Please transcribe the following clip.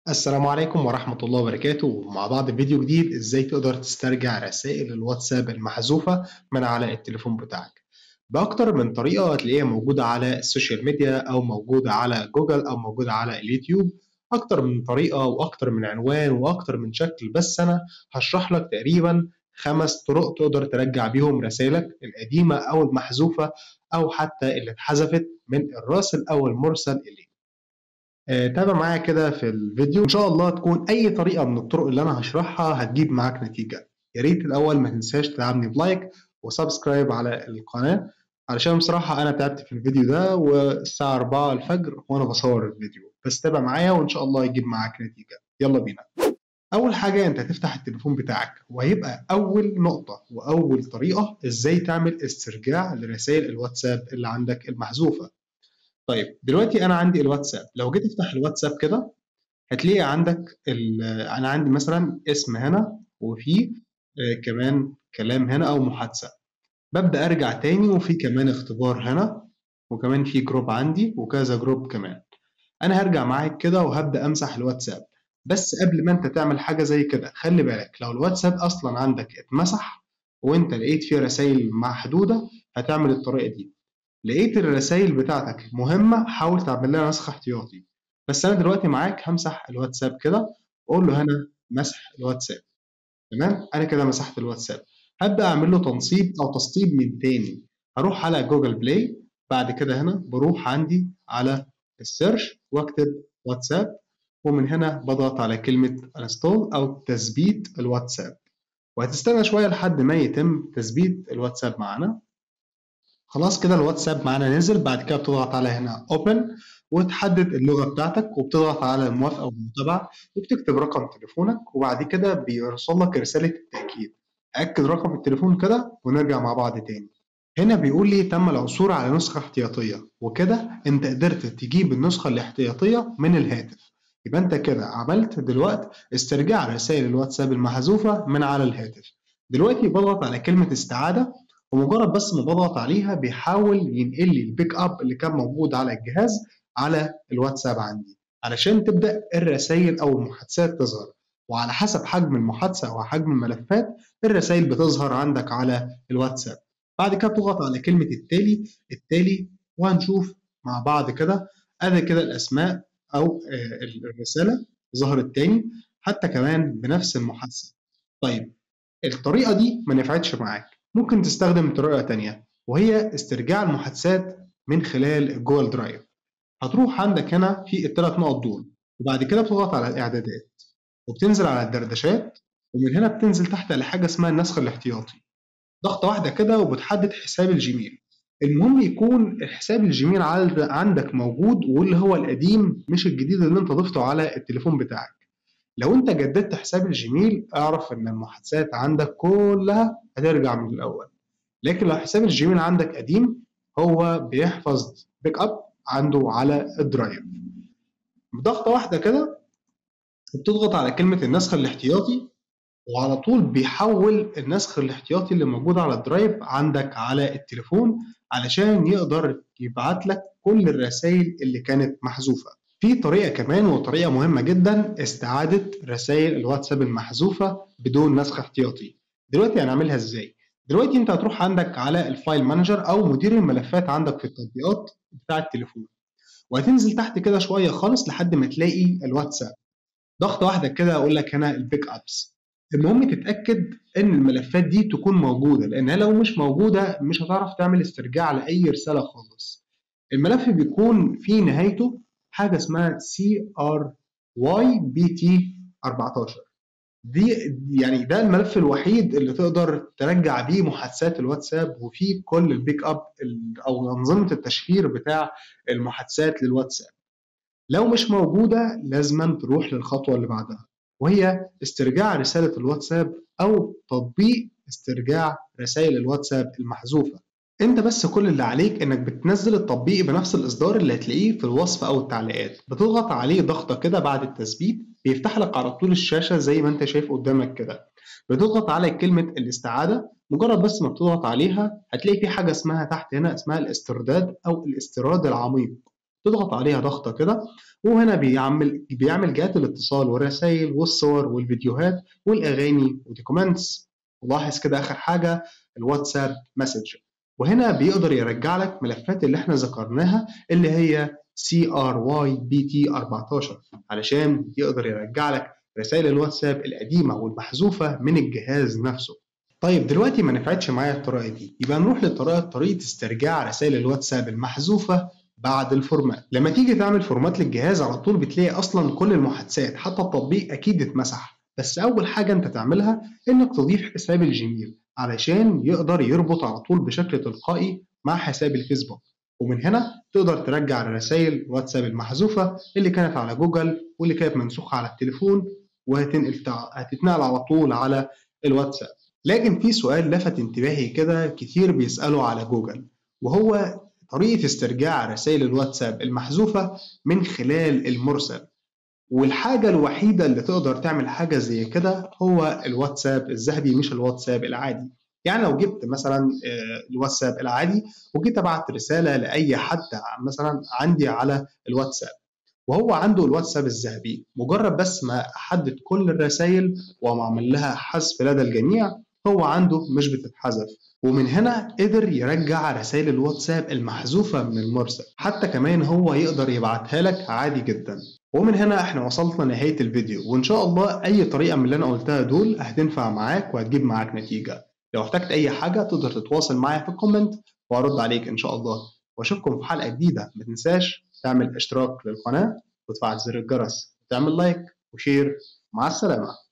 السلام عليكم ورحمة الله وبركاته مع بعض فيديو جديد ازاي تقدر تسترجع رسائل الواتساب المحذوفة من على التليفون بتاعك بأكتر من طريقة هتلاقيها موجودة على السوشيال ميديا أو موجودة على جوجل أو موجودة على اليوتيوب أكتر من طريقة وأكتر من عنوان وأكتر من شكل بس أنا هشرح لك تقريبا خمس طرق تقدر ترجع بيهم رسائلك القديمة أو المحذوفة أو حتى اللي اتحذفت من الراسل أو المرسل إليك آه، تابع معايا كده في الفيديو ان شاء الله تكون اي طريقه من الطرق اللي انا هشرحها هتجيب معاك نتيجه يا ريت الاول ما تنساش تدعمني بلايك وسبسكرايب على القناه علشان بصراحه انا تعبت في الفيديو ده والساعه 4 الفجر وانا بصور الفيديو بس تابع معايا وان شاء الله يجيب معاك نتيجه يلا بينا اول حاجه انت هتفتح التليفون بتاعك وهيبقى اول نقطه واول طريقه ازاي تعمل استرجاع لرسائل الواتساب اللي عندك المحذوفه طيب دلوقتي انا عندي الواتساب لو جيت افتح الواتساب كده هتلاقي عندك انا عندي مثلا اسم هنا وفي آه كمان كلام هنا او محادثه ببدا ارجع تاني وفي كمان اختبار هنا وكمان في جروب عندي وكذا جروب كمان انا هرجع معاك كده وهبدا امسح الواتساب بس قبل ما انت تعمل حاجه زي كده خلي بالك لو الواتساب اصلا عندك اتمسح وانت لقيت فيه رسائل محدوده هتعمل الطريقه دي لقيت الرسائل بتاعتك مهمة حاول تعمل لها نسخ احتياطي بس أنا دلوقتي معاك همسح الواتساب كده وأقول له هنا مسح الواتساب تمام أنا كده مسحت الواتساب هبدأ أعمل له تنصيب أو تسطيب من تاني هروح على جوجل بلاي بعد كده هنا بروح عندي على السيرش واكتب واتساب ومن هنا بضغط على كلمة انستول أو تثبيت الواتساب وهتستنى شوية لحد ما يتم تثبيت الواتساب معانا خلاص كده الواتساب معانا نزل بعد كده بتضغط على هنا open وتحدد اللغة بتاعتك وبتضغط على الموافقة والمتابعة وبتكتب رقم تليفونك وبعد كده بيرسل لك رسالة التأكيد أكد رقم التليفون كده ونرجع مع بعض تاني هنا بيقول لي تم العثور على نسخة احتياطية وكده انت قدرت تجيب النسخة الاحتياطية من الهاتف يبقى انت كده عملت دلوقتي استرجاع رسائل الواتساب المحذوفة من على الهاتف دلوقتي بضغط على كلمة استعادة ومجرد بس ما بضغط عليها بيحاول ينقل لي البيك اب اللي كان موجود على الجهاز على الواتساب عندي علشان تبدا الرسائل او المحادثات تظهر وعلى حسب حجم المحادثه او حجم الملفات الرسائل بتظهر عندك على الواتساب بعد كده بتضغط على كلمه التالي التالي وهنشوف مع بعض كده ادي كده الاسماء او الرساله ظهرت تاني حتى كمان بنفس المحادثه طيب الطريقه دي ما نفعتش معاك ممكن تستخدم طريقة تانية وهي استرجاع المحادثات من خلال جوجل درايف هتروح عندك هنا في الثلاث نقط دول وبعد كده بتضغط على الإعدادات وبتنزل على الدردشات ومن هنا بتنزل تحت على حاجة اسمها النسخ الاحتياطي ضغطة واحدة كده وبتحدد حساب الجيميل المهم يكون حساب الجيميل عندك موجود واللي هو القديم مش الجديد اللي انت ضفته على التليفون بتاعك لو انت جددت حساب الجيميل اعرف ان المحادثات عندك كلها هترجع من الاول لكن لو حساب الجيميل عندك قديم هو بيحفظ بيك اب عنده على الدرايف بضغطة واحدة كده بتضغط على كلمة النسخ الاحتياطي وعلى طول بيحول النسخ الاحتياطي اللي موجود على الدرايف عندك على التليفون علشان يقدر يبعت لك كل الرسائل اللي كانت محذوفة في طريقة كمان وطريقة مهمة جدا استعادة رسائل الواتساب المحذوفة بدون نسخ احتياطي دلوقتي هنعملها ازاي دلوقتي انت هتروح عندك على الفايل مانجر او مدير الملفات عندك في التطبيقات بتاع التليفون وهتنزل تحت كده شوية خالص لحد ما تلاقي الواتساب ضغطة واحدة كده اقول لك هنا البيك ابس المهم تتأكد ان الملفات دي تكون موجودة لانها لو مش موجودة مش هتعرف تعمل استرجاع لأي رسالة خالص الملف بيكون في نهايته حاجه اسمها سي ار واي بي تي 14 دي يعني ده الملف الوحيد اللي تقدر ترجع بيه محادثات الواتساب وفيه كل البيك اب او انظمه التشفير بتاع المحادثات للواتساب لو مش موجوده لازما تروح للخطوه اللي بعدها وهي استرجاع رساله الواتساب او تطبيق استرجاع رسائل الواتساب المحذوفه انت بس كل اللي عليك انك بتنزل التطبيق بنفس الاصدار اللي هتلاقيه في الوصف او التعليقات بتضغط عليه ضغطه كده بعد التثبيت بيفتح لك على طول الشاشه زي ما انت شايف قدامك كده بتضغط على كلمه الاستعاده مجرد بس ما بتضغط عليها هتلاقي في حاجه اسمها تحت هنا اسمها الاسترداد او الاستيراد العميق تضغط عليها ضغطة كده وهنا بيعمل بيعمل جهات الاتصال والرسائل والصور والفيديوهات والأغاني ودوكيومنتس ولاحظ كده آخر حاجة الواتساب مسج وهنا بيقدر يرجع لك ملفات اللي احنا ذكرناها اللي هي CRYBT14 علشان يقدر يرجع لك رسائل الواتساب القديمة والمحذوفة من الجهاز نفسه طيب دلوقتي ما نفعتش معايا الطريقة دي يبقى نروح لطريقة طريقة استرجاع رسائل الواتساب المحذوفة بعد الفورمات لما تيجي تعمل فورمات للجهاز على طول بتلاقي اصلا كل المحادثات حتى التطبيق اكيد اتمسح بس اول حاجة انت تعملها انك تضيف حساب الجيميل علشان يقدر يربط على طول بشكل تلقائي مع حساب الفيسبوك ومن هنا تقدر ترجع الرسائل الواتساب المحذوفة اللي كانت على جوجل واللي كانت منسوخة على التليفون وهتنقل هتتنقل على طول على الواتساب لكن في سؤال لفت انتباهي كده كتير بيسألوا على جوجل وهو طريقة استرجاع رسائل الواتساب المحذوفة من خلال المرسل والحاجة الوحيدة اللي تقدر تعمل حاجة زي كده هو الواتساب الذهبي مش الواتساب العادي يعني لو جبت مثلا الواتساب العادي وجيت ابعت رسالة لأي حد مثلا عندي على الواتساب وهو عنده الواتساب الذهبي مجرد بس ما احدد كل الرسائل واعمل لها حذف لدى الجميع هو عنده مش بتتحذف ومن هنا قدر يرجع رسائل الواتساب المحذوفة من المرسل حتى كمان هو يقدر يبعتها لك عادي جدا ومن هنا احنا وصلنا لنهاية الفيديو وان شاء الله اي طريقة من اللي انا قلتها دول هتنفع معاك وهتجيب معاك نتيجة لو احتجت اي حاجة تقدر تتواصل معايا في الكومنت وارد عليك ان شاء الله واشوفكم في حلقة جديدة ما تنساش تعمل اشتراك للقناة وتفعل زر الجرس وتعمل لايك وشير مع السلامة